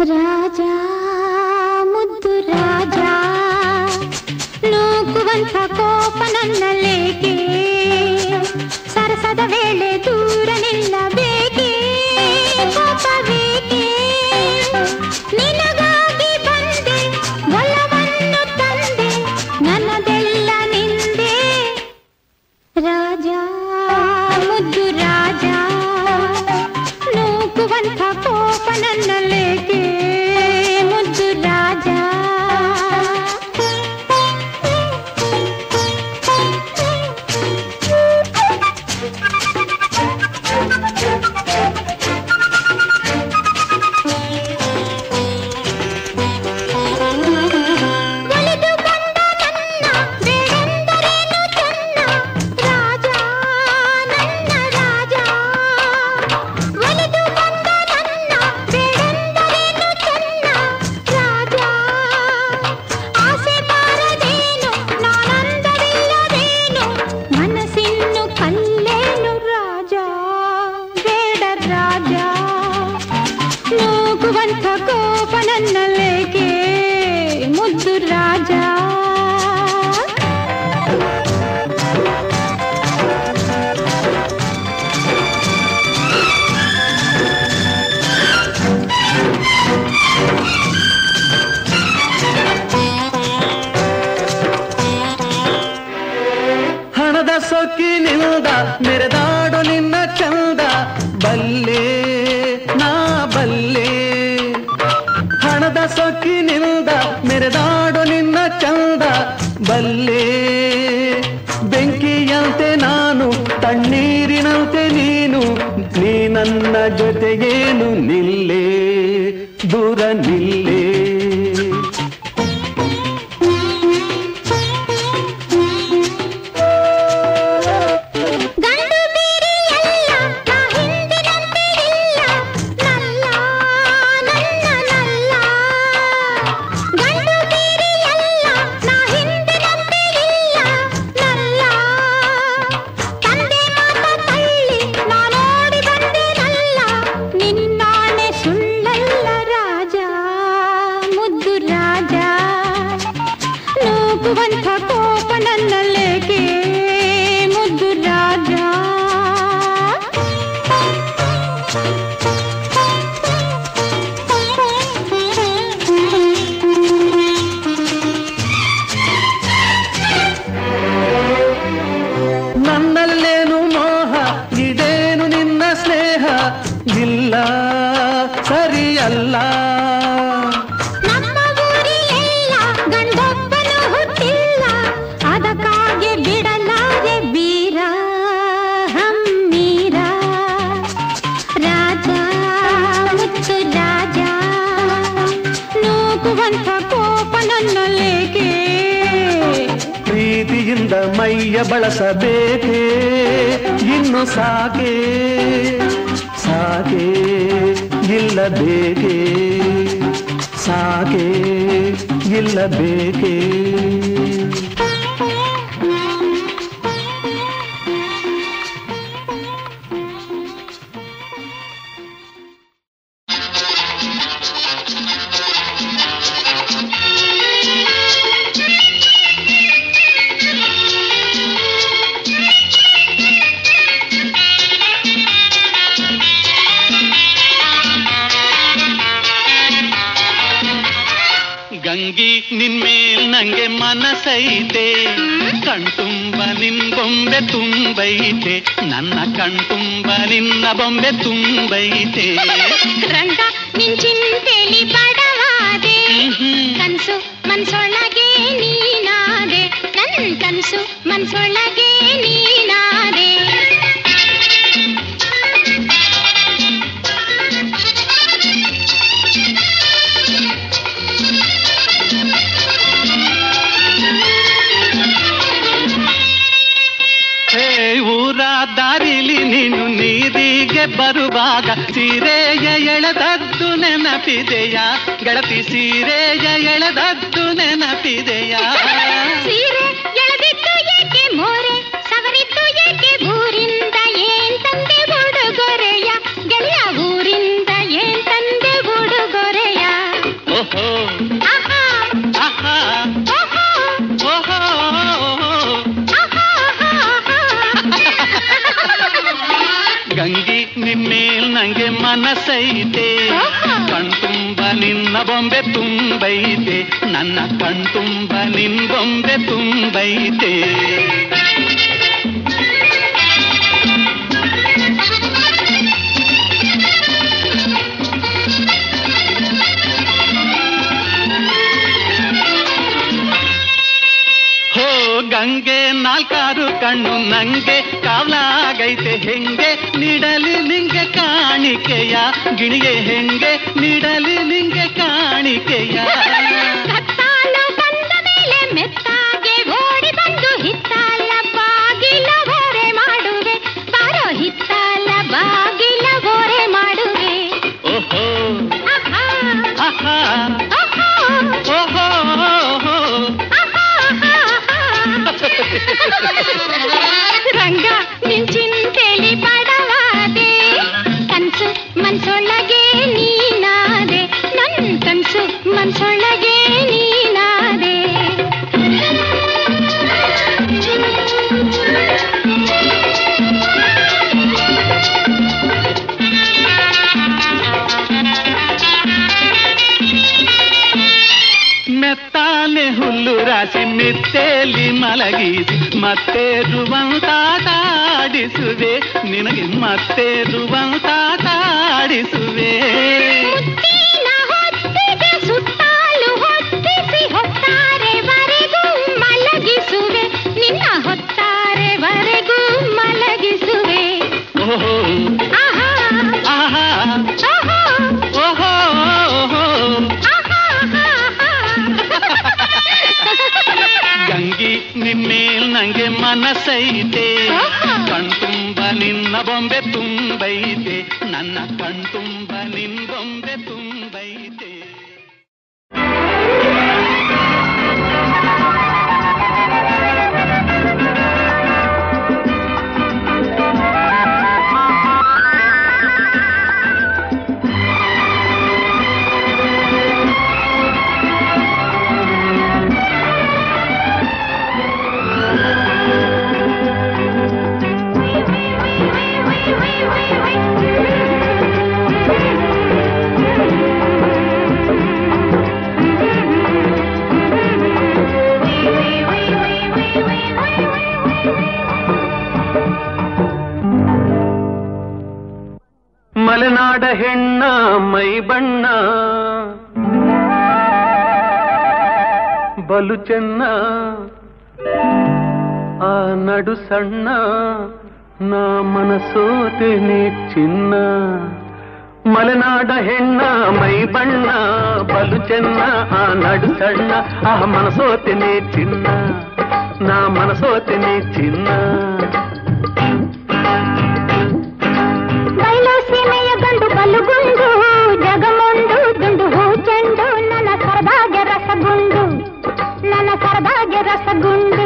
ರಾಜ ಮುದ್ದು ರಾಜ ನೂಕುವಂಥ ಕೋಪ ನನ್ನಲ್ಲೇಕೆ ಸರಸದ ವೇಳೆ ದೂರ ನಿಲ್ಲಬೇಕೆ ಕೋಪ ಬೇಕೆ ನಿನಗಾಗಿ ಬಂದೆ ಒಲವನ್ನು ತಂದೆ ನನ್ನದೆಲ್ಲ ನಿಂದೆ ರಾಜ ಮುದ್ದು ರಾಜ ನೂಕುವಂಥ ಕೋಪ ನನ್ನಲ್ಲೇಕೆ ಮುದ್ದು ರಾಜ ಒಲಿದು ಬಂದ ನನ್ನ ಬೇಡೆಂದರೇನು ಚೆನ್ನ ರಾಜ ನನ್ನ ರಾಜ ಒಲಿದು ಬಂದ ನನ್ನ ಬೇಡೆಂದರೇನು ಚೆನ್ನ ರಾಜ ಆಸೆ ಬಾರದೇನು ನಾನಂದವಿಲ್ಲವೇನು ಮನಸ್ಸಿನ್ನು ಕಲ್ಲೇನು ರಾಜ ಬೇಡ ರಾಜ ನೂಕುವಂಥ ಕೋಪ ನನ್ನಲ್ಲೇಕೆ ಮುದ್ದು ರಾಜ ಹಣದ ಸೊಕ್ಕಿನಿಂದ ಮೆರೆದಾಡು ನಿನ್ನ ಚಂದ ಬಲ್ಲೆ ನಾ ಬಲ್ಲೆ ಹಣದ ಸೊಕ್ಕಿನಿಂದ ಮೆರೆದಾಡು ನಿನ್ನ ಚಂದ ಬಲ್ಲೆ ಬೆಂಕಿಯಂತೆ ನಾನು ತಣ್ಣೀರಿನಂತೆ ನೀನು ನೀ ನನ್ನ ಜೊತೆಗೇನು ನಿಲ್ಲೇ ದೂರ ನಿಲ್ಲೇ ಗಂಡು ಬೇರೆ ಎಲ್ಲ ನಾ ಹಿಂದಿನಂತೆ ಇಲ್ಲ ನಲ್ಲ ನನ್ನ ನಲ್ಲ ಗಂಡು ಬೇರೆ ಎಲ್ಲ ನಾ ಹಿಂದಿನಂತೆ ಇಲ್ಲ ನಲ್ಲ ತಂದೆ ಮಾತ ತಳ್ಳಿ ನಾನೋಡಿ ಬಂದೆನಲ್ಲ ನಿನ್ನಾಣೆ ಸುಳ್ಳಲ್ಲ ರಾಜ ಮುದ್ದು ರಾಜ ನೂಕುವಂಥ ಕೋಪ ನನ್ನಲ್ಲೇಕೆ ಮುದ್ದು ರಾಜ ನನ್ನಲ್ಲೇನು ಮೋಹ ಇದೇನು ನಿನ್ನ ಸ್ನೇಹ ಇಲ್ಲ ಸರಿಯಲ್ಲ ನಮ್ಮ ಊರಿಲೆಲ್ಲ ಗಂಡೊಬ್ಬನು ಹುಟ್ಟಿಲ್ಲ ಅದಕ್ಕಾಗಿ ಬಿಡಲಾರೆ ಬೀರ ಹಮ್ಮೀರ ರಾಜ ಮುತ್ತು ರಾಜ ನೂಕುವಂಥ ಕೋಪ ನನ್ನಲ್ಲೇಕೆ ಪ್ರೀತಿಯಿಂದ ಮೈಯ ಬಳಸಬೇಕೇ ಇನ್ನು ಸಾಕೆ ಸಾಕೆ ಇಲ್ಲ ಬೇಕೇ ಸಾಕೆ ಇಲ್ಲ ಬೇಕೇ ಗಂಗಿ ನಿನ್ಮೇಲ್ ನಂಗೆ ಮನಸೈತೆ ಕಣ್ತುಂಬ ನಿನ್ ಬೊಂಬೆ ತುಂಬೈತೆ ನನ್ನ ಕಣ್ತುಂಬ ನಿನ್ನ ಬೊಂಬೆ ತುಂಬೈತೆ ರಂಗ ನಿನ್ ಚಿಂತೆಲಿ ಬಡವಾದೆ ಹ್ಮ್. ಕನ್ಸು ಮನ್ಸೊಳಗೆ ನೀನಾದೆ ನನ್ ಕನ್ಸು ಮನ್ಸೊಳಗೆ ನೀನಾದೆ ಹೇ ಊರ ದಾರಿಲಿ ನೀನು ನೀರಿಗೆ ಬರುವಾಗ ಸೀರೆಯ ಎಳೆದದ್ದು ನೆನಪಿದೆಯ ಗೆಳತಿ ಸೀರೆಯ ಎಳೆದದ್ದು ನೆನಪಿದೆಯ ಸೀರೆ ಎಳೆದಿದ್ದು ಏಕೆ ಮೋರೆ ಸವರಿದ್ದು ಏಕೆ ಊರಿಂದ ಏನ್ ತಂದೆ ಉಡುಗೊರೆಯ ಗೆಳೆಯ ಊರಿಂದ ಏನ್ ತಂದೆ ಉಡುಗೊರೆಯ ನಿನ್ಮೇಲ್ ನಂಗೆ ಮನಸ್ಸೈತೆ ಆಹಾ. ಕಣ್ತುಂಬ ನಿನ್ನ ಬೊಂಬೆ ತುಂಬೈತೆ ನನ್ನ ಕಣ್ತುಂಬ ನಿನ್ ಬೊಂಬೆ ತುಂಬೈತೆ ಹೋ ಗಂಗೆ ನಾಲ್ಕಾರು ಕಣ್ಣು ನಂಗೆ ಕಾವಲಾಗೈತೆ ಹೆಂಗೆ ನೀಡಲಿ ನಿಂಗೆ ಕಾಣಿಕೆಯ ಗಿಣಿಗೆ ಹೆಂಗೆ ನೀಡಲಿ ನಿಂಗೆ ಕಾಣಿಕೆಯ ಕತ್ತಾಲು ಬಂದ ಮೇಲೆ ಮೆತ್ತಾಗೆ ಓಡಿ ಬಂದು ಹಿತ್ತಾಲ ಬಾಗಿಲ ಓರೆ ಮಾಡುವೆ ಬಾರೋ ಹಿತ್ತಾಲ ಬಾಗಿಲ ಓರೆ ಮಾಡುವೆ ಓಹೋ ಆಹಾ, ಆಹಾ ಆಹಾ, ಓಹೋ ಓಹೋ. ಆಹಾ, ಆಹಾ. ರಂಗ ನಿನ್ ಚಿಂತೆಲಿ ಬಡವಾದೆ ಕನ್ಸು ಮನ್ಸೊಳಗೆ ನೀನಾದೆ ನನ್ ಕನ್ಸು ಮನ್ಸೊಳಗೆ ನೀನಾದೆ ಮೆತ್ತಾನೆ ಹುಲ್ಲು ರಾಶಿ ಮೆತ್ತೇಲಿ ಮಲಗಿಸಿ ಮತ್ತೆ ರುವಂತಾಡಿಸುವೆ ನಿನಗೆ ಮತ್ತೆ ರುವಂತಾಡಿಸುವೆ ಮುತ್ತಿನ ಹೊತ್ತಿಗೆ ಸುತ್ತಾಲು ಹೊತ್ತಿಸಿ ಹೊತ್ತಾರೆವರೆಗೂ ಮಲಗಿಸುವೆ ನಿನ್ನ ಹೊತ್ತಾರೆವರೆಗೂ ಮಲಗಿಸುವೆ ಓಹೋ ಆಹಾ ಆಹಾ ಆಹಾ ಓಹೋ ಓಹೋ ಗಂಗಿ ನಿನ್ಮೇಲ್ ನಂಗೆ ಮನಸ್ಸೈತೆ ಆಹಾ. ಕಣ್ತುಂಬ ನಿನ್ನ ಬೊಂಬೆ ತುಂಬೈತೆ ನನ್ನ ಕಣ್ತುಂಬ ನಿನ್ ಬೊಂಬೆ ತುಂಬೈತೆ ಮಲೆನಾಡ ಹೆಣ್ಣ ಮೈ ಬಣ್ಣ ಬಲು ಚೆನ್ನ ಆ ನಡು ಸಣ್ಣ ನಾ ಮನಸೋತೇನೆ ಚಿನ್ನ ಮಲೆನಾಡ ಹೆಣ್ಣ ಮೈ ಬಣ್ಣ ಬಲು ಚೆನ್ನ ಆ ನಡು ಸಣ್ಣ ಆ ಮನಸೋತೇನೆ ಚಿನ್ನ ನಾ ಮನಸೋತೇನೆ ಚಿನ್ನ ಬಯಲು ಸೀಮೆಯ ಗಂಡು ಬಲುಗುಂಡು ಜಗಮೊಂದು ದುಂಡು ಹೂ ಚೆಂಡು ನನ್ನ ಸರದಾಗೆ ರಸಗುಂಡು ನನ್ನ ಸರದಾಗೆ ರಸಗುಂಡು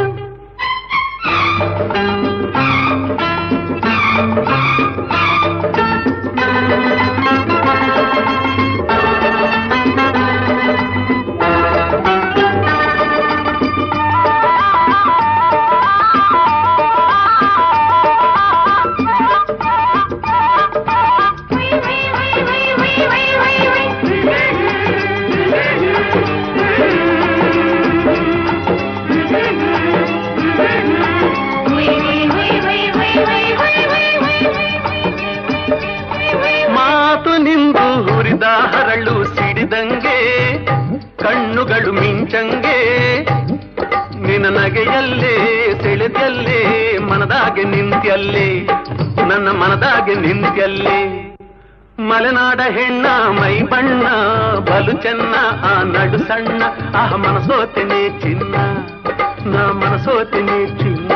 ಮಾತು ನಿಂದು ಹುರಿದ ಹರಳು ಸಿಡಿದಂಗೆ ಕಣ್ಣುಗಳು ಮಿಂಚಂಗೆ ನಿನ್ನ ನಗೆಯಲ್ಲೇ ಸೆಳೆದಲ್ಲೇ ಮನದಾಗೆ ನಿಂತ್ಯಲ್ಲೇ ನನ್ನ ಮನದಾಗೆ ನಿಂತ್ಯಲ್ಲೇ ಮಲೆನಾಡ ಹೆಣ್ಣ ಮೈ ಬಣ್ಣ ಬಲು ಚೆನ್ನ ಆ ನಡು ಸಣ್ಣ ಆ ಮನಸೋತಿನಿ ಚಿನ್ನ ನಾ ಮನಸೋತಿನಿ ಚಿನ್ನ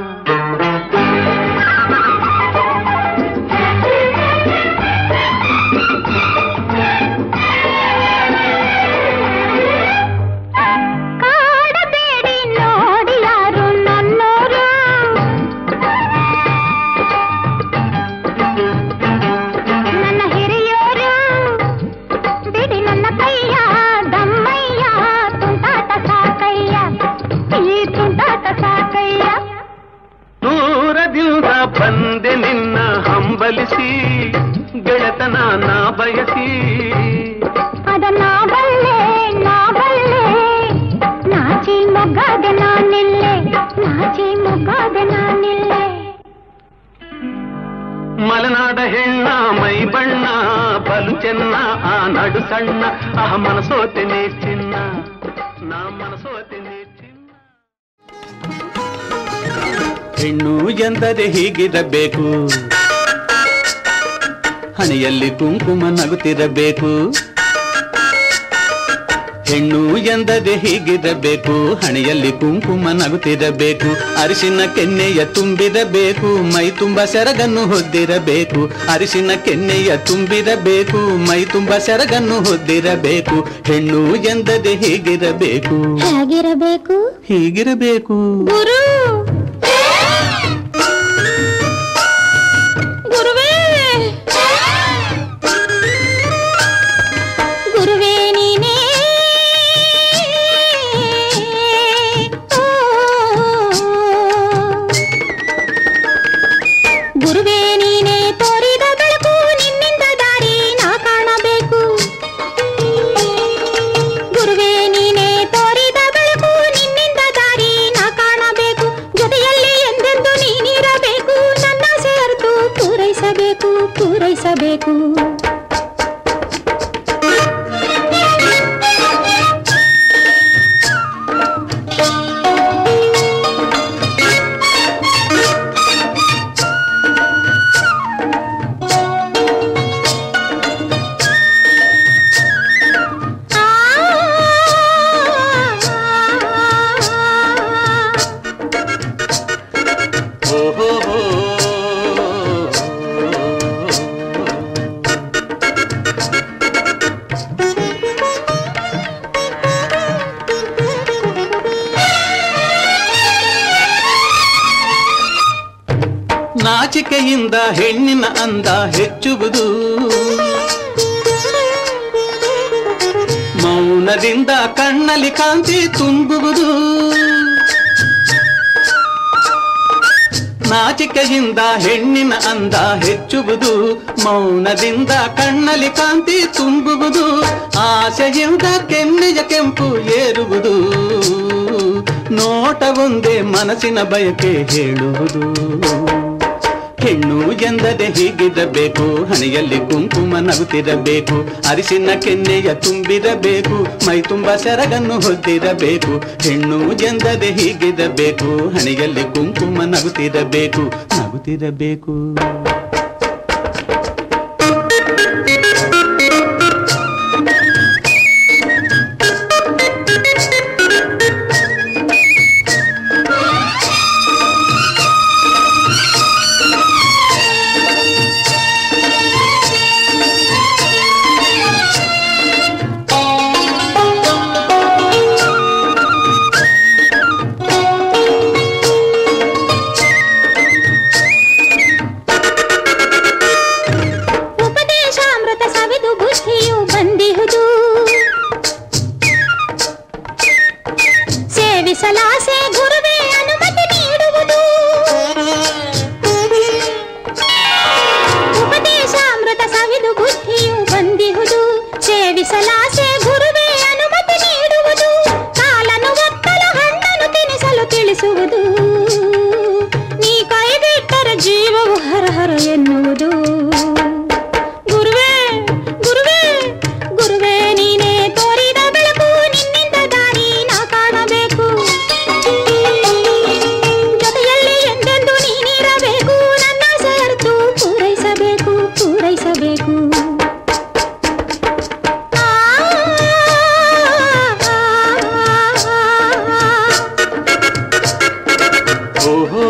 ಕಾಡಬೇಡಿ ನೋಡಿ ಯಾರು ನನ್ನೋರು ನನ್ನ ಹಿರಿಯೋರು ಬಿಡಿ ನನ್ನ ಕೈಯ ದಮ್ಮಯ್ಯ ತುಂಟಾಟ ಸಾಕಯ್ಯ ಈ ತುಂಟಾಟ ಸಾಕಯ್ಯ ಗೆಳೆತನ ನಾ ಬಯಸಿ ಅದ ನಾ ಬಲ್ಲೆ ನಾ ಬಲ್ಲೆ ನಾಚಿ ಮೊಗ್ಗಾದೆ ನಾನಿಲ್ಲೆ ನಾಚಿ ಮೊಗ್ಗಾದೆ ನಾನಿಲ್ಲೆ ಮಲೆನಾಡ ಹೆಣ್ಣ ಮೈ ಬಣ್ಣ ಬಲು ಚೆನ್ನ ಆ ನಡು ಸಣ್ಣ ಆ ಮನಸೋತೆನೆ ಚಿನ್ನ ನಾ ಮನಸೋತೆನೆ ಚಿನ್ನ ಹೆಣ್ಣು ಎಂದರೆ ಹೀಗಿರಬೇಕು ಹಣೆಯಲ್ಲಿ ಕುಂಕುಮ ನಗುತ್ತಿರಬೇಕು ಹೆಣ್ಣು ಎಂದರೆ ಹೀಗಿರಬೇಕು ಹಣೆಯಲ್ಲಿ ಕುಂಕುಮ ನಗುತ್ತಿರಬೇಕು ಅರಿಶಿನ ಕೆನ್ನೆಯ ತುಂಬಿರಬೇಕು ಮೈ ತುಂಬ ಸೆರಗನ್ನು ಹೊದ್ದಿರಬೇಕು ಅರಿಶಿನ ಕೆನ್ನೆಯ ತುಂಬಿರಬೇಕು ಮೈ ತುಂಬ ಸೆರಗನ್ನು ಹೊದ್ದಿರಬೇಕು ಹೆಣ್ಣು ಎಂದರೆ ಹೀಗಿರಬೇಕು ಹೇಗಿರಬೇಕು ಹೀಗಿರಬೇಕು ಗುರು ಗುರುವೇ ಗುರುವೇ ನೀನೇ ಓ. ಗುರುವೇ ನೀನೇ ತೋರಿದ ಬೆಳಕು ನಿನ್ನಿಂದ ದಾರಿ ನಾ ಕಾಣಬೇಕು ಗುರುವೇ ನೀನೇ ತೋರಿದ ಬೆಳಕು ನಿನ್ನಿಂದ ದಾರಿ ನಾ ಕಾಣಬೇಕು ಜೊತೆಯಲ್ಲಿ ಎಂದೆಂದು ನೀನಿರಬೇಕು ನನ್ನ ಸೇರ್ತು ಪೂರೈಸಬೇಕು ಪೂರೈಸಬೇಕು ಓಹೋ ನಾಚಿಕೆಯಿಂದ ಹೆಣ್ಣಿನ ಅಂದ ಹೆಚ್ಚುವುದು ಮೌನದಿಂದ ಕಣ್ಣಲ್ಲಿ ಕಾಂತಿ ತುಂಬುವುದು ನಾಚಿಕೆಯಿಂದ ಹೆಣ್ಣಿನ ಅಂದ ಹೆಚ್ಚುವುದು ಮೌನದಿಂದ ಕಣ್ಣಲ್ಲಿ ಕಾಂತಿ ತುಂಬುವುದು ಆಸೆಯಿಂದ ಕೆನ್ನೆಯ ಕೆಂಪು ಏರುವುದು ನೋಟವೊಂದೇ ಮನಸ್ಸಿನ ಬಯಕೆ ಹೇಳುವುದು ಹೆಣ್ಣು ಎಂದರೆ ಹೀಗಿರಬೇಕು ಹಣೆಯಲ್ಲಿ ಕುಂಕುಮ ನಗುತ್ತಿರಬೇಕು ಅರಿಶಿನ ಕೆನ್ನೆಯ ತುಂಬಿರಬೇಕು ಮೈ ತುಂಬ ಸೆರಗನ್ನು ಹೊದ್ದಿರಬೇಕು ಹೆಣ್ಣು ಎಂದರೆ ಹೀಗಿರಬೇಕು ಹಣೆಯಲ್ಲಿ ಕುಂಕುಮ ನಗುತ್ತಿರಬೇಕು ನಗುತ್ತಿರಬೇಕು ಉಪದೇಶಾಮೃತ ಸವಿದು ಬುದ್ಧಿಯು ಬಂದಿಹುದು ಸೇವಿಸಲಾಸೆ ಗುರುವೇ ಅನುಮತಿ ನೀಡುವುದು ಉಪದೇಶಾಮೃತ ಸವಿದು ಬುದ್ಧಿಯು ಬಂದಿಹುದು ಸೇವಿಸಲಾಸೆ ಗುರುವೇ ಅನುಮತಿ ನೀಡುವುದು ಕಾಲನು ಒತ್ತಲು ಹಣ್ಣನ್ನು ತಿನಿಸಲು ತಿಳಿಸುವುದು ನೀ ಕೈ ಬಿಟ್ಟರೆ ಜೀವವು ಹರ ಹರ ಎನ್ನುವುದು ಗುರುವೇ ಗುರುವೇ ಗುರುವೇ ನೀನೇ ತೋರಿದ ಬೆಳಕು ನಿನ್ನಿಂದ ದಾರಿ ನಾ ಕಾಣಬೇಕು ಜೊತೆಯಲ್ಲಿ ಎಂದೆಂದು ನೀನಿರಬೇಕು ನನ್ನ ಸೇರ್ತು ಪೂರೈಸಬೇಕು ಪೂರೈಸಬೇಕು ಆ, ಓಹೋ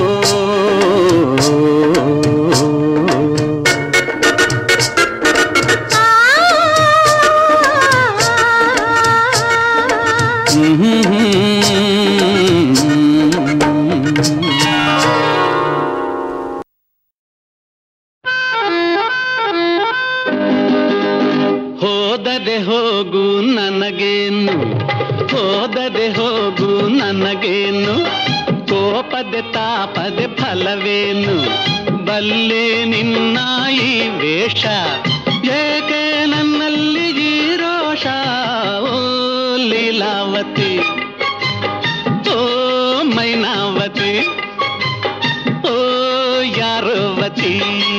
ಹೋದರೆ ಹೋಗು ನನಗೇನು ಹೋದರೆ ಹೋಗು ನನಗೇನು ಕೋಪದೆ ತಾಪದೆ ಫಲವೇನು ಬಲ್ಲೆ ನಿನ್ನ ಈ ವೇಷ ಏಕೆ ನನ್ನಲ್ಲಿ ಈ ರೋಷ ಓ ಲೀಲಾವತಿ ಓ ಮೈನಾವತಿ ಓ ಯಾರವತಿ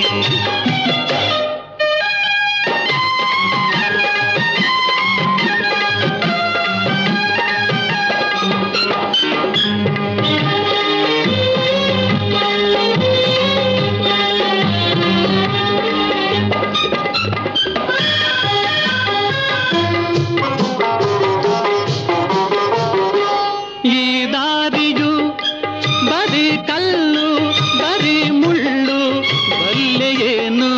ಈ ದಾರಿಯು ಬರೀ ಕಲ್ಲು ಬರೀ ಮುಳ್ಳು ಬಲ್ಲೆಯೇನು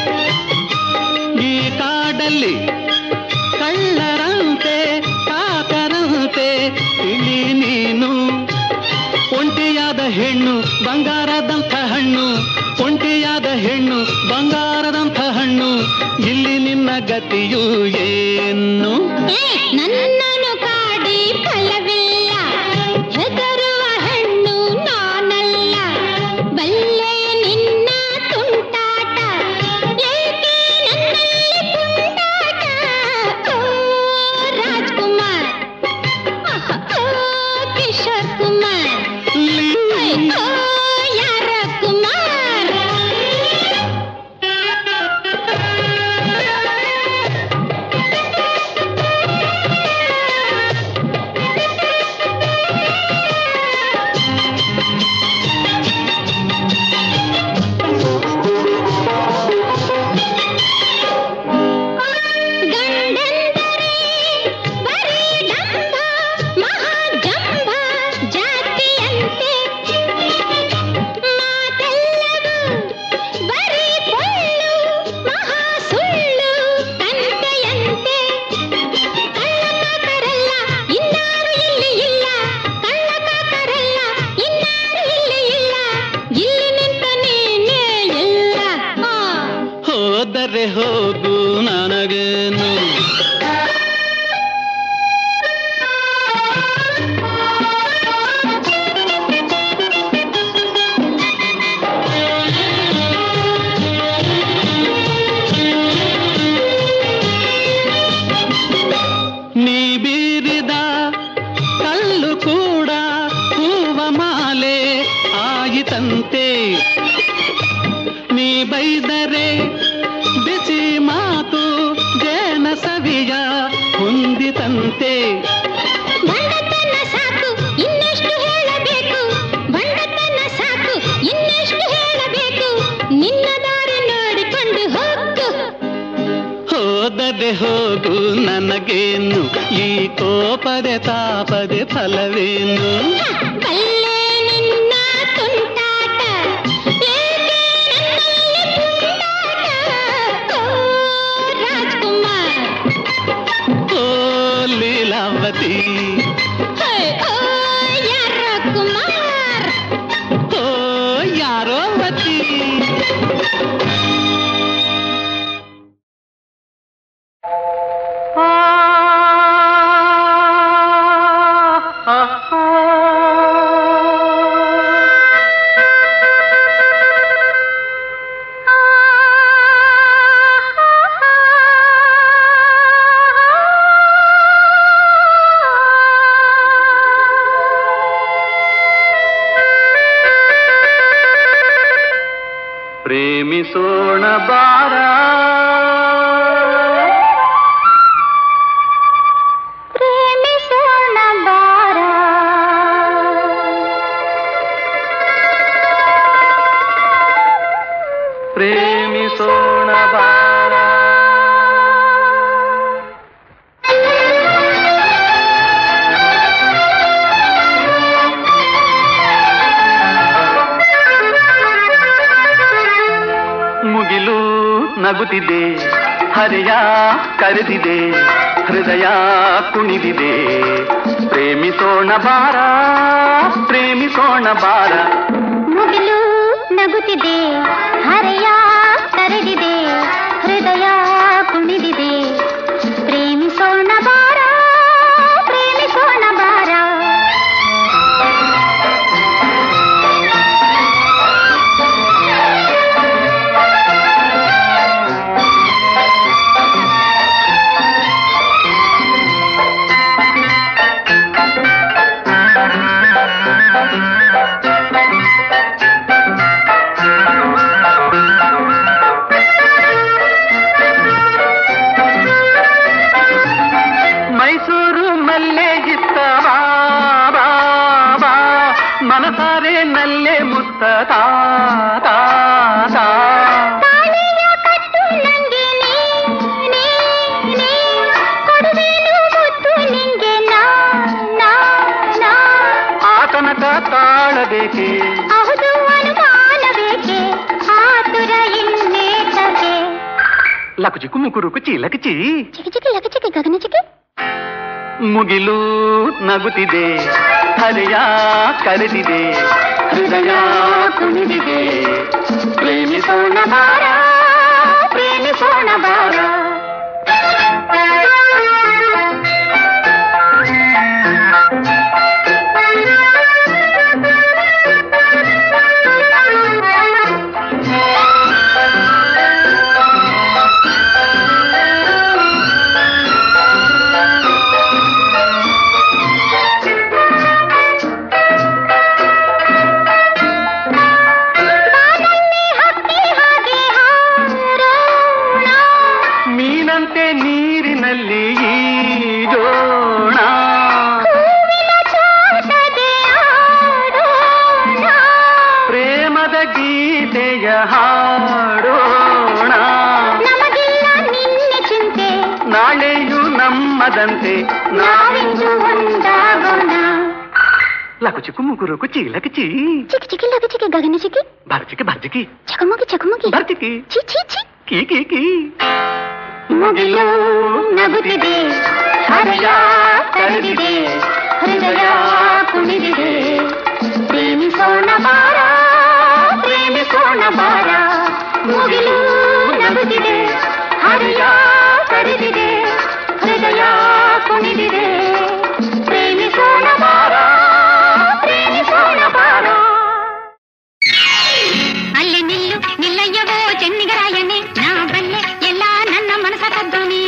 ಈ ಕಾಡಲ್ಲಿ ಕಳ್ಳರಂತೆ ಕಾಕರಂತೆ ತಿಳಿ ನೀನು ಒಂಟಿಯಾದ ಹೆಣ್ಣು ಬಂಗಾರದಂಥ ಹಣ್ಣು ಒಂಟಿಯಾದ ಹೆಣ್ಣು ಬಂಗಾರದಂಥ ಹಣ್ಣು ಇಲ್ಲಿ ನಿನ್ನ ಗತಿಯು ಏನು ನನ್ನನು ಕಾಡಿ ಫಲವಿಲ್ಲ ಹೆದರುವ ಹೆಣ್ಣು ನಾನಲ್ಲ ಬಲ್ಲೆ ನಿನ್ನ ತುಂಟಾಟ ಏಕೆ ನನ್ನಲ್ಲಿ ಪುಂಡಾಟ ಓ ರಾಜ್ಕುಮಾರ್ ಓ ಕಿಶೋರ್ ಕುಮಾರ್ ಓ ಯಾರ ಕುಮಾರ್ ಗಂಡಂದರೆ ಬರೀ ಡಂಭ ಮಹಾಜಂಭ ಜಾತಿಯಂತೆ ಮಾತೆಲ್ಲವೂ ಬರೀ ಪೊಳ್ಳು ಮಹಾ ಸುಳ್ಳು ತಂದೆಯಂತೆ ಕಳ್ಳಕಾಕರಲ್ಲ ಇನ್ನಾರು ಇಲ್ಲಿ ಇಲ್ಲ ಕಳ್ಳಕಾಕರಲ್ಲ ಇನ್ನಾರು ಇಲ್ಲಿ ಇಲ್ಲ ಇಲ್ಲಿ ನಿಂತ ನೀನೇ ಇಲ್ಲ ಆ. ಹೋದರೆ ಹೋಗು ನನಗೇನು ನೀ ಬೀರಿದ ಕಲ್ಲು ಕೂಡ ಹೂವ ಮಾಲೆ ಆಯಿತಂತೆ ನೀ ಬೈದರೆ ಬಿಸಿ ಮಾತು ಜೇನ ಸವಿಯ ಹೊಂದಿತಂತೆ ಬಂಡತನ ಸಾಕು ಇನ್ನೆಷ್ಟು ಹೇಳಬೇಕು ಬಂಡತನ ಸಾಕು ಇನ್ನೆಷ್ಟು ಹೇಳಬೇಕು ನಿನ್ನ ದಾರಿ ನೋಡಿಕೊಂಡು ಹೋಗು ಹೋದರೆ ಹೋಗು ನನಗೇನು ಈ ಕೋಪದೆ ತಾಪದೆ ಫಲವೇನು ಬಲ್ಲೆ ನಿನ್ನ ತುಂಟಾಟ ಏಕೆ ನನ್ನಲ್ಲಿ ಪುಂಡಾಟ ಓ ರಾಜ್ಕುಮಾರ್ ಓ ಲೀಲಾವತಿ ಹೇ, ಓ ಯಾರ ಕುಮಾರ್ ಓ ಯಾರೋವತಿ ಪ್ರೇಮಿಸೋಣ ಬಾರ ಪ್ರೇಮಿಸೋಣ ಬಾರ ಪ್ರೇಮಿಸೋಣ ಬಾರ ಮುಗಿಲು ನಗುತ್ತಿದೆ ಹರೆಯ ಕರೆದಿದೆ ಹೃದಯ ಕುಣಿದಿದೆ ಪ್ರೇಮಿಸೋಣ ಬಾರ ಪ್ರೇಮಿಸೋಣ ಬಾರ ಮುಗಿಲು ನಗುತ್ತಿದೆ ಹರೆಯ ಕರೆದಿದೆ ಹೃದಯ ಕುಣಿದಿದೆ ಪ್ರೇಮಿಸೋಣ ಬಾರ ಪ್ರೇಮಿಸೋಣ ಬಾರ ಪ್ರೇಮಿಸೋಣ ತಾ ತಾ ತಾ ತಾಳಿಯ ಕಟ್ಟು ನಂಗೆ ನೀ, ನೀ, ನೀ. ಕೊಡುವೆನು ಮುತ್ತು ನಿಂಗೆ ನಾ, ನಾ, ನಾ. ಆ ತನಕ ತಾಳಬೇಕೆ ಹೌದು ಅನುಮಾನ ಬೇಕೆ ಆತುರ ಇನ್ನೇತಕ್ಕೆ ಲಕುಚಿ ಕುಮುಕುರು ಕುಚಿ ಲಕಚಿ ಚಿಕ್ಕಿ ಚಿಕ್ಕಿ ಲಕ ಚಿಕ್ಕಿ ಗಗನ ಚಿಕ್ಕಿ ಮುಗಿಲು ನಗುತ್ತಿದೆ ಹರೆಯ ಕರೆದಿದೆ ಹೃದಯ ಕುಣಿದಿದೆ ಪ್ರೇಮಿಸೋಣ ಬಾರ ಪ್ರೇಮಿಸೋಣ ಬಾರ ಬಾನಲ್ಲಿ ಹಕ್ಕಿ ಹಾಗೆ ಹಾರೋಣ ಮೀನಂತೆ ನೀರಿನಲ್ಲಿ ಈಜೋಣ ಹೂವಿನ ತೋಟದೆ ಆಡೋಣ ಪ್ರೇಮದ ಗೀತೆಯ ಹಾಡೋಣ ನಮಗಿಲ್ಲ ನಿನ್ನೆ ಚಿಂತೆ ನಾಳೆಯೂ ನಮ್ಮದಂತೆ ನಾವಿಂದು ಒಂದಾಗೋಣ ಲಕುಚಿ ಕುಮುಕುರು ಕುಚಿ ಲಕಚಿ ಚಿಕ್ಕಿ ಚಿಕ್ಕಿ ಲಕ ಚಿಕ್ಕಿ ಗಗನ ಚಿಕ್ಕಿ ಬರ್ಜಿಕೆ ಬರ್ಜಿಕಿ ಚಕಮಕಿ ಚಕಮಕಿ ಬರ್ಜಿಕಿ ಚಿ ಚಿ ಚಿ ಕೀ ಕೀ ಕೀ ಮುಗಿಲು ನಗುತ್ತಿದೆ ಹರೆಯ ಕರೆದಿದೆ ಹೃದಯ ಕುಣಿದಿದೆ ಪ್ರೇಮಿಸೋಣ ಬಾರ ಪ್ರೇಮಿಸೋಣ ಬಾರ ಮುಗಿಲು ನಗುತ್ತಿದೆ ಹರೆಯ ಕರೆದಿದೆ ಹೃದಯ ಕುಣಿದಿದೆ ಪ್ರೇಮಿಸೋಣ ಬಾರ ಪ್ರೇಮಿಸೋಣ ಬಾರ ಅಲ್ಲಿ ನಿಲ್ಲು ನಿಲ್ಲಯ್ಯವೋ ಚೆನ್ನಿಗರಾಯನೆ ನಾ ಬಲ್ಲೆ ಎಲ್ಲ ನನ್ನ ಮನಸ ಕದ್ದೋನಿ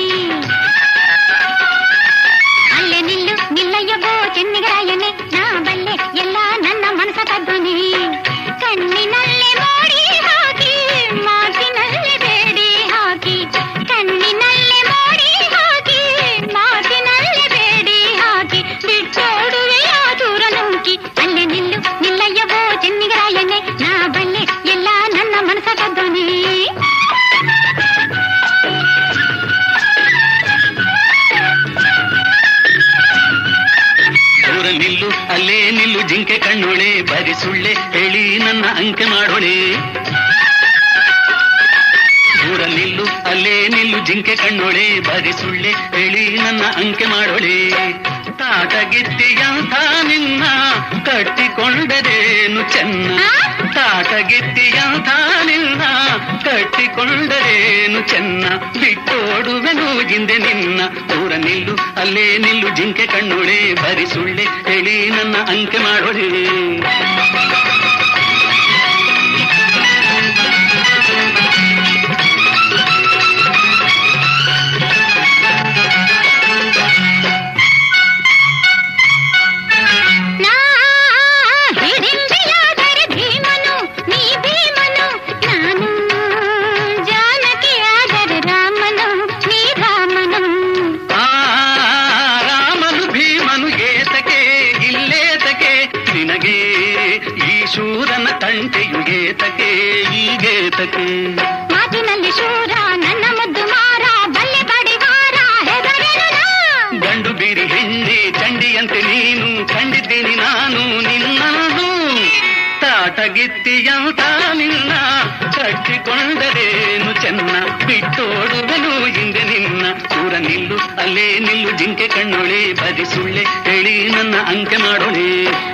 ಅಲ್ಲೇ ನಿಲ್ಲು ನಿಲ್ಲಯ್ಯವೋ ಚೆನ್ನಿಗರಾಯನೆ ನಾ ಬಲ್ಲೆ ಎಲ್ಲ ನನ್ನ ಮನಸ ಕದ್ದೋನಿ ಕಣ್ಣಿನಲ್ಲೇ ಮೋಡಿ ಹಾಕಿ ಮಾತಿನಲ್ಲೇ ಬೇಡಿ ಹಾಕಿ ಕಣ್ಣಿನಲ್ಲೇ ಮೋಡಿ ಹಾಕಿ ಮಾತಿನಲ್ಲೇ ಬೇಡಿ ಹಾಕಿ ಬಿಟ್ಟೋಡುವೆ ದೂರ ನುಂಕಿ ಅಲ್ಲೇ ನಿಲ್ಲು ನಿಲ್ಲಯ್ಯವೋ ಚೆನ್ನಿಗರಾಯನೆ ನಾ ಬಲ್ಲೆ ಎಲ್ಲ ನನ್ನ ಮನಸ ಕದ್ದೋನಿ ದೂರ ನಿಲ್ಲು ಅಲ್ಲೇ ನಿಲ್ಲು ಜಿಂಕೆ ಕಣ್ಣೊಳೆ ಬರಿ ಸುಳ್ಳೆ ಹೇಳಿ ನನ್ನ ಅಂಕೆ ಮಾಡೋಳೆ ದೂರ ನಿಲ್ಲು ಅಲ್ಲೇ ನಿಲ್ಲು ಜಿಂಕೆ ಕಣ್ಣೊಳೆ ಬರಿ ಸುಳ್ಳೆ ಹೇಳಿ ನನ್ನ ಅಂಕೆ ಮಾಡೋಳೆ ತಾಟಗಿತ್ತಿಯಂಥ ನಿನ್ನ ಕಟ್ಟಿಕೊಂಡರೇನು ಚೆನ್ನ ತಾಟಗಿತ್ತಿಯಂಥ ನಿನ್ನ ಕಟ್ಟಿಕೊಂಡರೇನು ಚೆನ್ನ ಬಿಟ್ಟೋಡುವೆನು ಹಿಂದೆ ನಿನ್ನ ದೂರ ನಿಲ್ಲು ಅಲ್ಲೇ ನಿಲ್ಲು ಜಿಂಕೆ ಕಣ್ಣೊಳೆ ಬರಿ ಸುಳ್ಳೆ ಹೇಳಿ ನನ್ನ ಅಂಕೆ ಮಾಡೋಳೆ ನಾ ಹಿಡಿಂಬೆಯಾದರೆ ಭೀಮನು ನೀ ಭೀಮನು ನಾನು ಜಾನಕಿಯಾದರೆ ರಾಮನು ನೀ ರಾಮನು ಆ ರಾಮನು ಭೀಮನು ಏತಕೆ ಇಲ್ಲೇತಕೆ ನಿನಗೆ ಈ ಶೂರನ ತಂಟೆಯು ಏತಕೆ ಈಗೇತಕೆ ಮಾತಿನಲ್ಲಿ ಶೂರ ನನ್ನ ಮುದ್ದು ಮಾರ ಬಲ್ಲೆ ಬಡಿವಾರ ಹೆದರೆನು ನಾ. ಗಂಡು ಬೀರಿ ಹೆಣ್ಣೆ ಚಂಡಿಯಂತೆ ನೀನು ಕಂಡಿದ್ದೀನಿ ನಾನು ನಿನ್ನನ್ನು ತಾಟಗಿತ್ತಿಯಂತ ನಿನ್ನ ಕಟ್ಟಿಕೊಂಡರೇನು ಚೆನ್ನ ಬಿಟ್ಟೋಡುವೆನು ಹಿಂದೆ ನಿನ್ನ ದೂರ ನಿಲ್ಲು ಅಲ್ಲೇ ನಿಲ್ಲು ಜಿಂಕೆ ಕಣ್ಣೊಳೆ ಬದಿ ಸುಳ್ಳೆ ಹೇಳಿ ನನ್ನ ಅಂಕೆ ಮಾಡೋಳೆ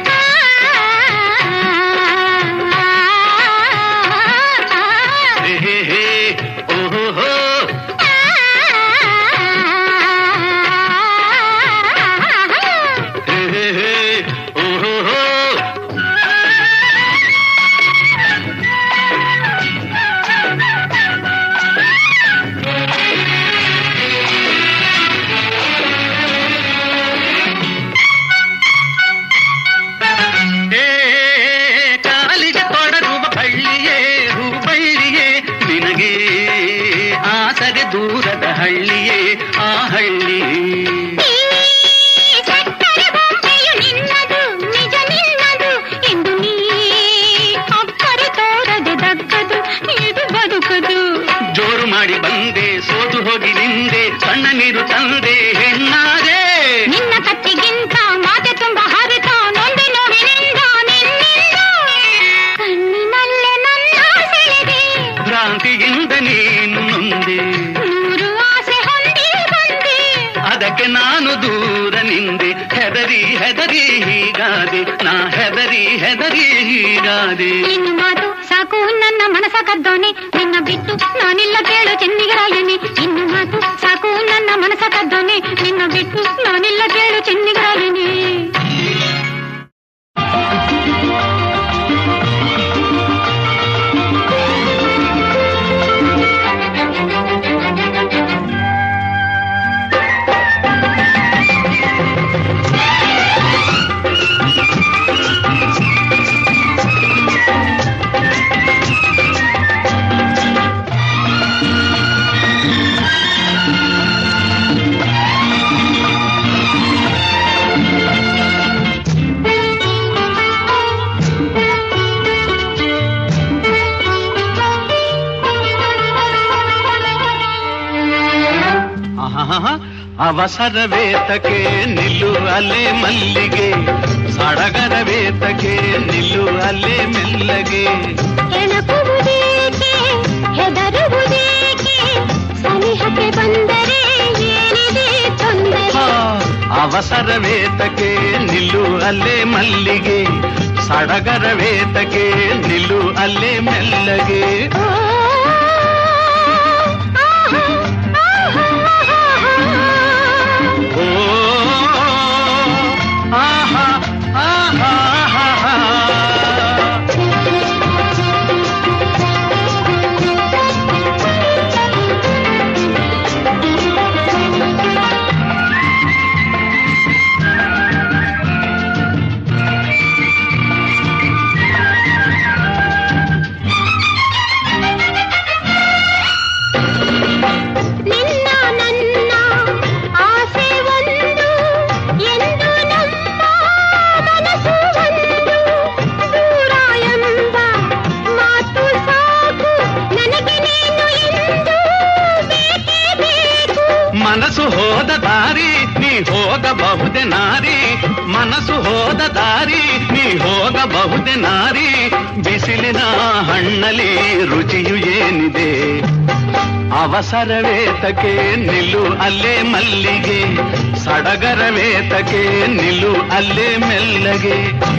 ಹೇ ಹೇ ಹೇ ಓಹೋ ಹೋ ಹೇ ಹೇ ಹೇ ಓಹೋ ಹೋ ಏ ಕಾಲಿಗೆ ತೊಡಗುವ ಬಳ್ಳಿಯೇ ಹೂ ಬಳ್ಳಿಯೇ ನಿನಗೆ ಆಸರೆ ದೂರದ ಹಳ್ಳಿಯೇ ಆ ಹಳ್ಳಿ ಈ ಸಕ್ಕರೆ ಬೊಂಬೆಯು ನಿನ್ನದು ನಿಜ ನಿನ್ನದು ಎಂದು ನೀ ಅಪ್ಪದ ಸೋತು ಹೋಗಿ ನಿಂದೆ ಕಣ್ಣ ನೀರು ತಂದೆ ಹೆಣ್ಣಾದೆ ನಿನ್ನ ಕತ್ತಿಗಿಂತ ಮಾತೆ ತುಂಬ ಹರಿತ ನೊಂದು ನೋವಿನಿಂದ ನಿನ್ನಿಂದ ಕಣ್ಣಿನಲ್ಲೇ ನನ್ನ ಸೆಳೆದೆ ಭ್ರಾಂತಿಯಿಂದ ನೀನು ನೊಂದೆ ನೂರು ಆಸೆ ಹೊಂದಿ ಬಂದೆ ಅದಕ್ಕೆ ನಾನು ದೂರ ನಿಂದೆ ಹೆದರಿ ಹೆದರಿ ಹೀಗಾದೆ ನಾ ಹೆದರಿ ಹೆದರಿ ಹೀಗಾದೆ ನಿನ್ನ ಮಾತು ಸಾಕು ನನ್ನ ಮನಸ ಕದ್ದೋನೆ ನಿನ್ನ ಬಿಟ್ಟು ನಾನಿಲ್ಲ ಕೇಳು ಚೆನ್ನಿಗರಾಯನೆ ನಿನ್ನ ಮಾತು ಸಾಕು ನನ್ನ ಮನಸ ಕದ್ದೋನೆ ನಿನ್ನ ಬಿಟ್ಟು ನಾನಿಲ್ಲ ಕೇಳು ಚೆನ್ನಿಗರಾಯನೆ ಆಹಾಹಾ, ಅವಸರವೇತಕ್ಕೆ ನಿಲ್ಲು ಅಲ್ಲೇ ಮಲ್ಲಿಗೆ ಸಡಗರವೇತಕ್ಕೆ ನಿಲ್ಲು ಅಲ್ಲೇ ಮೆಲ್ಲಗೆ ಕೆಣಕುವುದೇಕೆ ಹೆದರುವುದೇಕೆ ಸನಿಹಕ್ಕೆ ಬಂದರೆ ಏನಿದೆ ತೊಂದರೆ ಆ, ಅವಸರವೇತಕ್ಕೆ ನಿಲ್ಲು ಅಲ್ಲೇ ಮಲ್ಲಿಗೆ ಸಡಗರವೇತಕ್ಕೆ ನಿಲ್ಲು ಅಲ್ಲೇ ಮೆಲ್ಲಗೆ ಓ, ಆಹಾ, ಆಹಾ, ಆಹಾ. ಓ ಆಹಾ ಆಹಾ ಆಹಾ ನಿನ್ನ ನನ್ನ ಆಸೆ ಒಂದು ಎಂದು ನಮ್ಮ ಮನಸ್ಸು ಒಂದು ದೂರ ಎಂಬ ಮಾತು ಸಾಕು ನನಗೆ ನೀನು ಎಂದು ಬೇಕೇ ಬೇಕು ಮನಸ್ಸು ಹೋದ ದಾರಿ ನೀ ಹೋಗಬಹುದೆ ನಾರಿ ಮನಸ್ಸು ಹೋದ ದಾರಿ ನೀ ಹೋಗಬಹುದೆ ನಾರಿ ಬಿಸಿಲಿನ ಹಣ್ಣಲ್ಲಿ ರುಚಿಯು ಏನಿದೆ ಅವಸರವೇತಕ್ಕೆ ನಿಲ್ಲು ಅಲ್ಲೇ ಮಲ್ಲಿಗೆ ಸಡಗರವೇತಕ್ಕೆ ನಿಲ್ಲು ಅಲ್ಲೇ ಮೆಲ್ಲಗೆ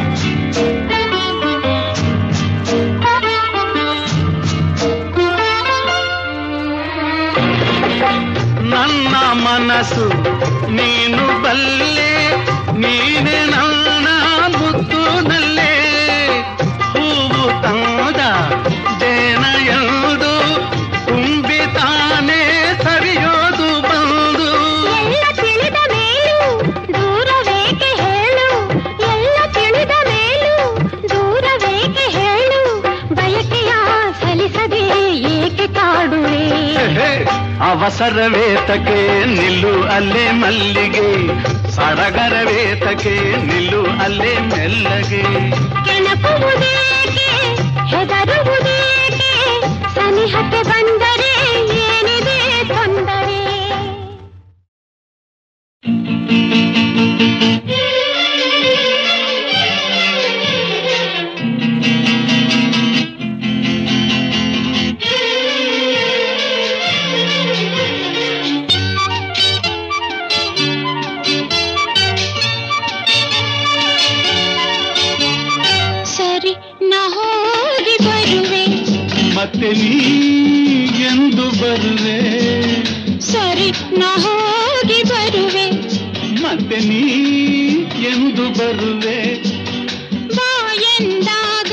ನನ್ನ ಮನಸ್ಸು ನೀನು ಬಲ್ಲೆ ನೀನೆ ನನ್ನ ಮುತ್ತುನಲ್ಲೇ ಹೂವು ತಂದ ಜೇನ ಎಂದು ತುಂಬಿ ತಾನೇ ಸರಿಯೋದು ಬಂದು ಎಲ್ಲ ತಿಳಿದ ಮೇಲೂ ದೂರವೇಕೆ ಹೇಳು ಎಲ್ಲ ತಿಳಿದ ಮೇಲೂ ದೂರವೇಕೆ ಹೇಳು ಬಯಕೆಯ ಸಲಿಸದೆ ಏಕೆ ಕಾಡುವೆ ಹೇ, ಅವಸರವೇತಕ್ಕೆ ನಿಲ್ಲು ಅಲ್ಲೇ ಮಲ್ಲಿಗೆ ಸಡಗರವೇತಕ್ಕೆ ನಿಲ್ಲು ಅಲ್ಲೇ ಮೆಲ್ಲಗೆ ಕೆಣಕುವುದೇಕೆ ಹೆದರುವುದೇಕೆ ಸನಿಹಕ್ಕೆ ಬಂದರೆ ಏನಿದೆ ತೊಂದರೆ ಸರಿ ನಾ ಹೋಗಿ ಬರುವೆ ಮತ್ತೆ ನೀ ಎಂದು ಬರುವೆ ಸರಿ ನಾ ಹೋಗಿ ಬರುವೆ ಮತ್ತೆ ನೀ ಎಂದು ಬರುವೆ ಬಾ ಎಂದಾಗ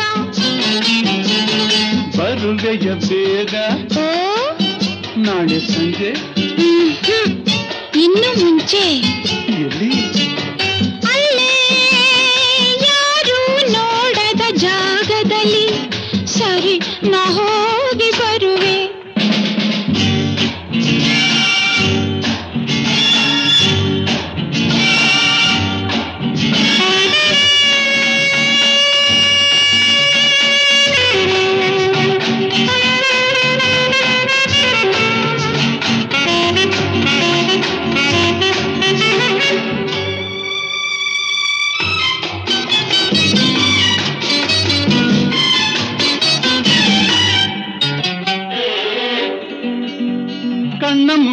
ಬರುವೆಯ ಬೇಗ ಓ ನಾಳೆ ಸಂಜೆ ಹ್ಮ್, ಹ್ಮ್. ಇನ್ನು ಮುಂಚೆ ಎಲ್ಲಿ ಅಲ್ಲೇ ಯಾರು ನೋಡದ ಜಾಗದಲ್ಲಿ ಸರಿ ನಾ ಹೋಗಿ ಬರುವೆ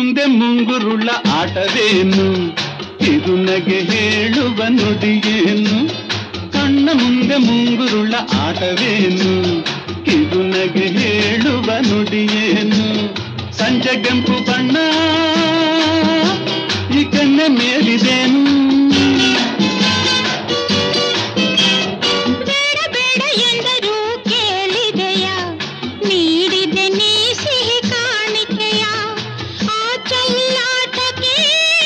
ಮುಂದೆ ಮುಂಗುರುಳ ಆಟವೇನು ಇದು ನಗೆ ಹೇಳುವ ನುಡಿಯೇನು ಕಣ್ಣ ಮುಂದೆ ಮುಂಗುರುಳ ಆಟವೇನು ಇದು ನಗೆ ಹೇಳುವ ನುಡಿಯೇನು ಸಂಜೆ ಕೆಂಪು ಬಣ್ಣ ಈ ಕಣ್ಣ ಮೇಲಿದೇನು ಬೇಡ ಬೇಡ ಎಂದರೂ ಕೇಳಿದೆಯ ನೀಡಿದೆ ನೀ ಸಿಹಿ ಕಾಣಿಕೆಯ ಆ ಚಲ್ಲಾಟಕ್ಕೆ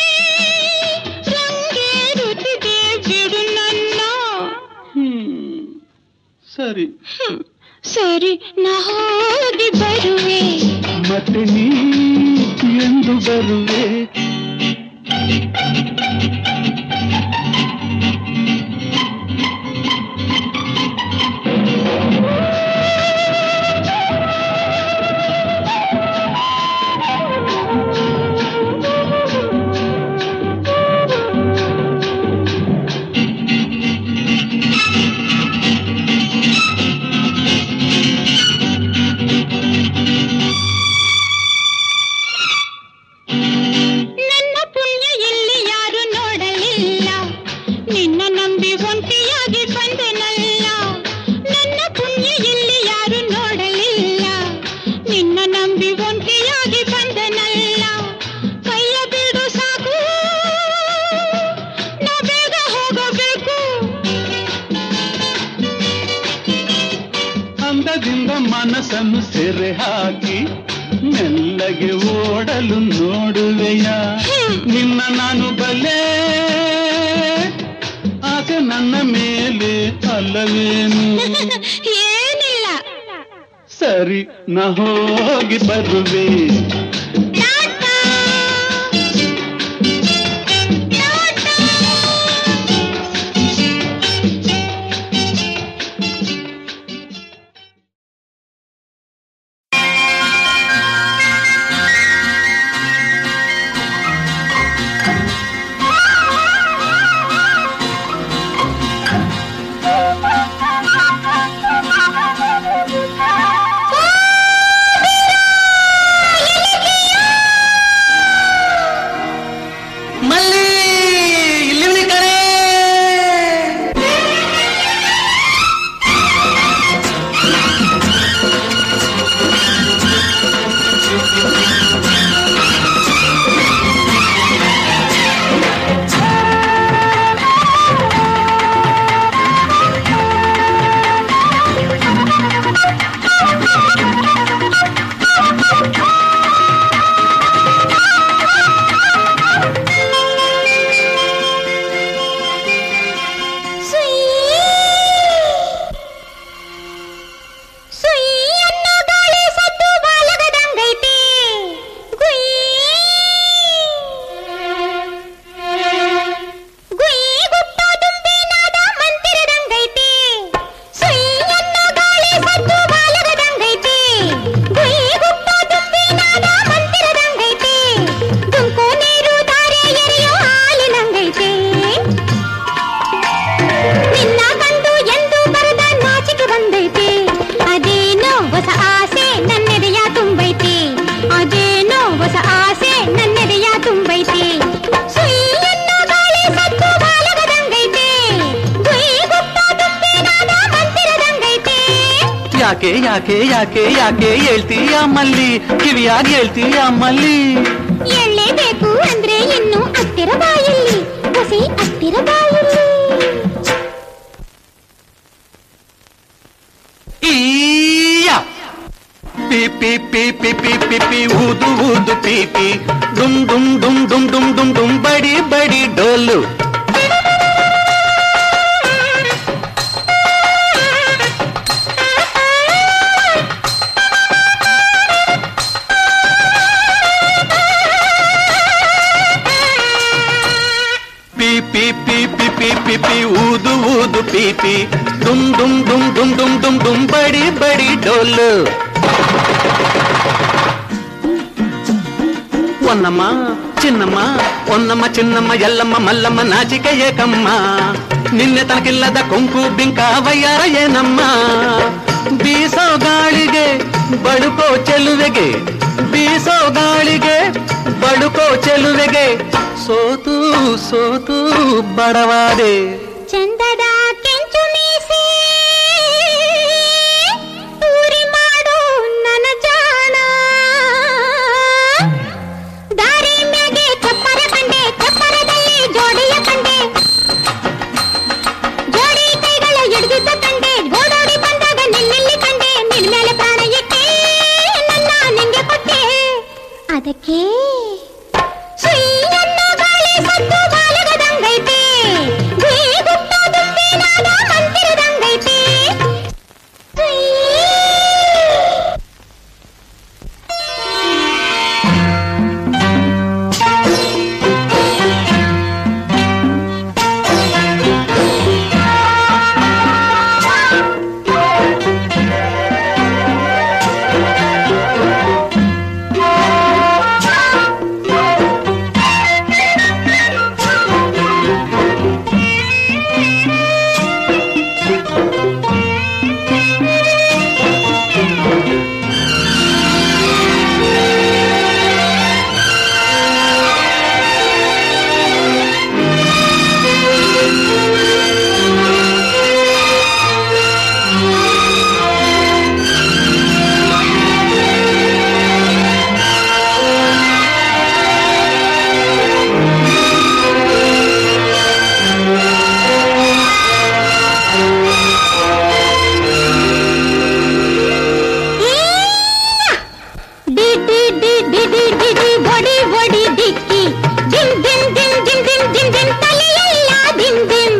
ರಂಗೇರುತ್ತಿದೆ ಬಿಡು ನನ್ನ ಹ್ಮ್ ಸರಿ ಹ್ಮ್, ಸರಿ ನಾ ಹೋಗಿ ಬರುವೆ ಮತ್ತೆ ನೀ ಎಂದು ಬರುವೆ ನನ್ನ ಪುಣ್ಯ ಎಲ್ಲಿ ಯಾರು ನೋಡಲಿಲ್ಲ ನಿನ್ನ ನಂಬಿ ಒಂಟಿಯಾಗಿ ಬಂದೆನಲ್ಲ ನನ್ನ ಪುಣ್ಯ ಎಲ್ಲಿ ಯಾರು ನೋಡಲಿಲ್ಲ ನಿನ್ನ ನಂಬಿ ಒಂಟಿಯಾಗಿ ಬಂದೆನಲ್ಲ ಕೈಯ ಬಿಡು ಸಾಕು ನಾ ಬೇಗ ಹೋಗಬೇಕು ಅಂದದಿಂದ ಮನಸ್ಸನ್ನು ಸೆರೆ ಹಾಕಿ ಮೆಲ್ಲಗೆ ಓಡಲು ನೋಡುವೆಯ ನಿನ್ನ ನಾನು ಬಲ್ಲೆ ಆಸೆ ನನ್ನ ಮೇಲೆ ಅಲ್ಲವೇನು ಏನಿಲ್ಲ ಸರಿ ನಾ ಹೋಗಿ ಬರುವೆ ಟಾಟಾ ಟಾಟಾ ಮಲ್ಲಿ ಇಲ್ಲಿ ಕಡೆ ಸುಯ್ ಅನ್ನೋ ಗಾಳಿ ಸದ್ದು ಬಾಲಗದಂಗೈತೆ ಗುಯ್ ಗುಯ್ ಗುಟ್ಟೋ ದುಂಬಿನಾದ ಮಂತಿರದಂಗೈತೆ ಸುಯ್ ಅನ್ನೋ ಗಾಳಿ ಸದ್ದು ಬಾಲಗದಂಗೈತೆ ಗುಯ್ ಗುಟ್ಟೋ ದುಂಬಿನಾದ ಮಂತಿರದಂಗೈತೆ ದುಂಕು ನೀರು ಧಾರೆ ಎರೆಯೋ ಹಾಲಿನಂಗೈತೆ ನಿನ್ನ ಕಂಡು ಎಂದು ಬರದ ನಾಚಿಕೆ ಬಂದೈತೆ ಅದೇನೋ ಹೊಸ ಆಸೆ ನನ್ನೆದೆಯ ತುಂಬೈತೆ ಅದೇನೋ ಹೊಸ ಆಸೆ ನನ್ನೆದೆಯ ತುಂಬೈತೆ ಸುಯ್ಯನ್ನ ಗಾಳಿ ಸತ್ತು ಬಾಲಗದಂಗೈತೆ ಗುಯ್ ಗುಪ್ತ ದುಂಬಿನಾದ ಮಂದಿರದಂಗೈತೆ ಯಾಕೆ ಯಾಕೆ ಯಾಕೆ ಯಾಕೆ ಹೇಳ್ತೀಯ ಮಲ್ಲಿ ಕಿವಿಯಾಗಿ ಹೇಳ್ತೀಯ ಮಲ್ಲಿ ಎಳ್ಳೇಬೇಕು ಅಂದ್ರೆ ಇನ್ನು ಹತ್ತಿರ ಬಾಯಲ್ಲಿ ಹೊಸಿ ಹತ್ತಿರ ಬಾಯಲ್ಲಿ ಈಯ ಪಿ ಪಿ ಪಿ ಪಿ ಪಿ ಪಿ ಪಿ ಊದು ಊದು ಪಿ ಪಿ ಡುಮ್ ಡುಮ್ ಡುಮ್ ಡುಮ್ ಡುಮ್ ಡುಮ್ ಡುಮ್ ಬಡಿ ಬಡಿ ಡೋಲು ಪಿ ಪಿ ಪಿ ಪಿ ಪಿ ಪಿ ಪಿ ಊದು ಊದು ಪಿ ಪಿ ಡುಮ್ ಡುಮ್ ಡುಮ್ ಡುಮ್ ಡುಮ್ ಡುಮ್ ಡುಮ್ ಬಡಿ ಬಡಿ ಡೋಲು ಒನ್ನಮ್ಮ ಚಿನ್ನಮ್ಮ ಒನ್ನಮ್ಮ ಚಿನ್ನಮ್ಮ ಎಲ್ಲಮ್ಮ ಮಲ್ಲಮ್ಮ ನಾಚಿಕೆ ಏಕಮ್ಮ ನಿನ್ನೆ ತನಕಿಲ್ಲದ ಕೊಂಕು ಬಿಂಕ ವಯ್ಯಾರ ಏನಮ್ಮ ಬೀಸೋ ಗಾಳಿಗೆ ಬಡುಕೋ ಚೆಲುವೆಗೆ ಬೀಸೋ ಗಾಳಿಗೆ ಬಡು ಚೆಲುವೆಗೆ ಸೋತು ಸೋತು ಬಡವಾದೆ ಚಂದದ ಕೆಂಚು ಮೀಸೆ ಊರಿ ಮಾಡು ನನ್ನ ಜಾಣ ದಾರಿ ಮ್ಯಾಗೆ ಚಪ್ಪರ ಕಂಡೆ ಚಪ್ಪರದಲ್ಲಿ ಜೋಡಿಯ ಕಂಡೆ ಜೋಡಿ ಕೈಗಳ ಹಿಡಿದಿದ್ದ ಕಂಡೆ ಗೋಡೋಡಿ ಬಂದಾಗ ನಿನ್ನೆಲ್ಲಿ ಕಂಡೆ ನಿನ್ ಮೇಲೆ ಪ್ರಾಣ ಇಟ್ಟೆ ನನ್ನ ನಿಂಗೆ ಕೊಟ್ಟೆ ಅದಕ್ಕೆ ಸುಯ್ಯನ್ನ ಗಾಳಿ ಸದ್ದು ಬಾಲಗದಂಗೈತೆ ಗುಟ್ಟ ದುಂಬಿನಾದ ಮಂದಿರದಂಗೈತೆ ಸುಯ್ ಡಿ ಡಿ ಡಿ ಡಿ ಡಿ ಡಿ ಡಿ ಬಡಿ ಬಡಿ ದಿಕ್ಕಿ ದಿನ್ ದಿನ್ ದಿನ್ ದಿನ್ ದಿನ್ ದಿನ್ ದಿನ್ ತಲೆಯೆಲ್ಲ ದಿನ್ ದಿನ್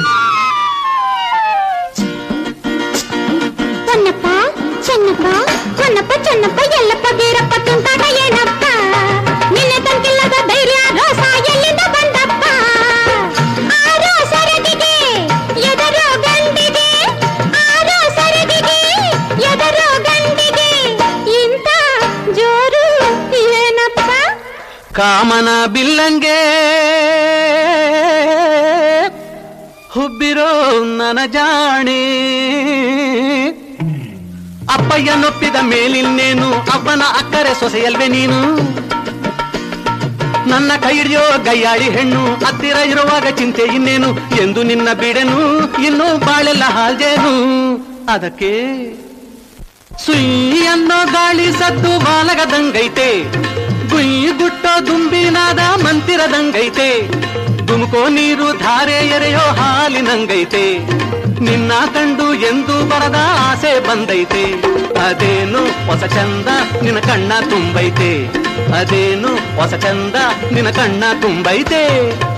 ಹೊನ್ನಪ್ಪ ಚೆನ್ನಪ್ಪ ಹೊನ್ನಪ್ಪ ಚೆನ್ನಪ್ಪ ಎಲ್ಲಪ್ಪ ಬೀರಪ್ಪ ತುಂಟಾಟ ಏನಪ್ಪ ನಿನ್ನೆ ತಂಗಿಲ್ಲದ ಧೈರ್ಯ ರೋಸ ಎಲ್ಲಿಂದ ಬಂದಪ್ಪ ಆರೋ ಸರದಿಗೆ ಎದರೋ ಗಂಡಿಗೆ ಆರೋ ಸರದಿಗೆ ಎದರೋ ಗಂಡಿಗೆ ಇಂಥ ಜೋರು ಏನಪ್ಪ ಕಾಮನ ಬಿಲ್ಲಂಗೆ ಹುಬ್ಬಿರೋ ನನ್ನ ಜಾಣೆ ಅಪ್ಪಯ್ಯನೊಪ್ಪಿದ ಮೇಲಿನ್ನೇನು ಅಪ್ಪನ ಅಕ್ಕರೆ ಸೊಸೆಯಲ್ವೇ ನೀನು ನನ್ನ ಕೈ ಹಿಡಿಯೋ ಗಯ್ಯಾಳಿ ಹೆಣ್ಣು ಹತ್ತಿರ ಇರುವಾಗ ಚಿಂತೆ ಇನ್ನೇನು ಎಂದು ನಿನ್ನ ಬಿಡೆನು ಇನ್ನು ಬಾಳೆಲ್ಲ ಹಾಲ್ಜೇನು ಅದಕ್ಕೆ ಸುಯ್ ಅನ್ನೋ ಗಾಳಿ ಸದ್ದು ಬಾಲಗದಂಗೈತೆ ಗುಯ್ ಗುಟ್ಟೋ ದುಂಬಿನಾದ ಮಂತಿರದಂಗೈತೆ ದುಮುಕೋ ನೀರು ಧಾರೆ ಎರೆಯೋ ಹಾಲಿನಂಗೈತೆ ನಿನ್ನ ಕಂಡು ಎಂದು ಬರದ ಆಸೆ ಬಂದೈತೆ ಅದೇನು ಹೊಸ ಚಂದ ನಿನ್ನ ಕಣ್ಣ ತುಂಬೈತೆ ಅದೇನು ಹೊಸ ಚಂದ ನಿನ್ನ ಕಣ್ಣ ತುಂಬೈತೆ